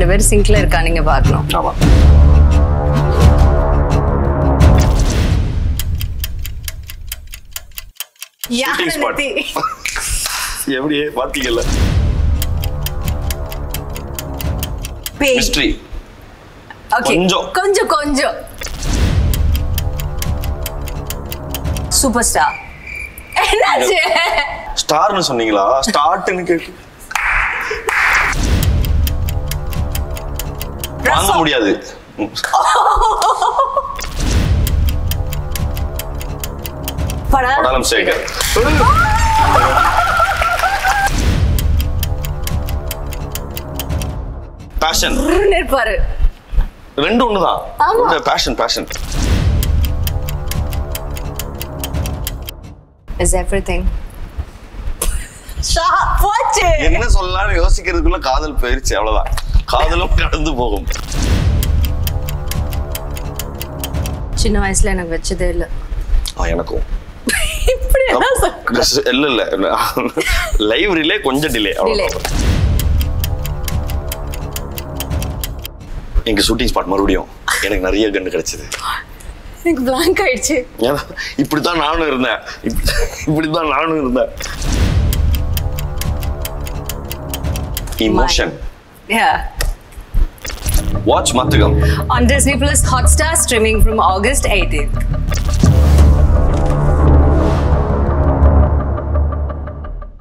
ரெண்டு பேரும் சிங்க்ல இருக்கா நீங்க பார்க்கணும் ஆமா யார் Shooting spot. நித்தி? எப்படி பாத்தீங்கல்ல பேய். Mystery Okay. கொஞ்சம். கொஞ்சம் கொஞ்சம் சூப்பர் ஸ்டார் என்னாச்சு ஸ்டார்னு சொன்னீங்களா ஸ்டார்ட்னு கேட்டு வாங்க ரசம். முடியாது ம். படம் படாலம் சேகர் பேஷன் இருப்பாரு ரெண்டு ஒண்ணுதான் ஆமா. பேஷன் பேஷன் இஸ் எவ்ரிதிங் போச்சு என்ன சொல்லலாம்னு யோசிக்கிறதுக்குள்ள காதல் போயிருச்சு அவ்வளவுதான் காதலும் கடந்து போகும் சின்ன வயசுல எனக்கு வச்சதே இல்ல ஆ, எனக்கும் இப்படி எல்லாம் சொல்ற? இல்ல இல்ல லைவ் ரிலே கொஞ்சம் டிலே Delay. எங்க ஷூட்டிங் ஸ்பாட் மறுபடியும் எனக்கு நிறைய கண்டு கிடைச்சது எனக்கு blank ஆயிடுச்சு ஏன்னா இப்படித்தான் நானும் இருந்தேன் இப்ப- இப்படித்தான் நானும் இருந்தேன் இமோஷன் Yeah. வாட்ச் மாத்துகம் On Disney Plus Hotstar streaming from August 18th.